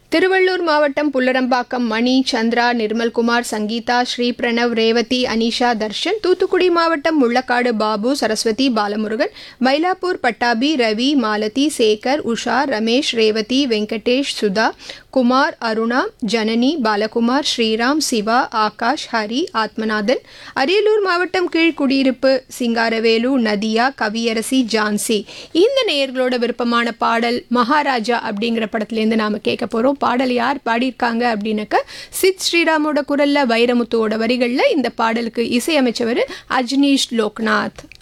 திருவள்ளூர் மாவட்டம் புல்லரம்பாக்கம் மணி சந்திரா நிர்மல்குமார் சங்கீதா ஸ்ரீ பிரணவ் ரேவதி அனிஷா தர்ஷன் தூத்துக்குடி மாவட்டம் முள்ளக்காடு பாபு சரஸ்வதி பாலமுருகன் மயிலாப்பூர் பட்டாபி ரவி மாலதி சேகர் உஷா ரமேஷ் ரேவதி வெங்கடேஷ் சுதா குமார் அருணா ஜனனி பாலகுமார் ஸ்ரீராம் சிவா ஆகாஷ் ஹரி ஆத்மநாதன் அரியலூர் மாவட்டம் கீழ்குடியிருப்பு சிங்காரவேலு நதியா கவியரசி ஜான்சி இந்த நேயர்களோட விருப்பமான பாடல் மகாராஜா அப்படிங்கிற படத்துலேருந்து நாம கேட்க போகிறோம் பாடல் யார் பாடியிருக்காங்க அப்படின்னாக்க சித் ஸ்ரீராமோட குரல்ல வைரமுத்துவோட வரிகளில் இந்த பாடலுக்கு இசையமைச்சவர் அஜ்னீஷ் லோக்நாத்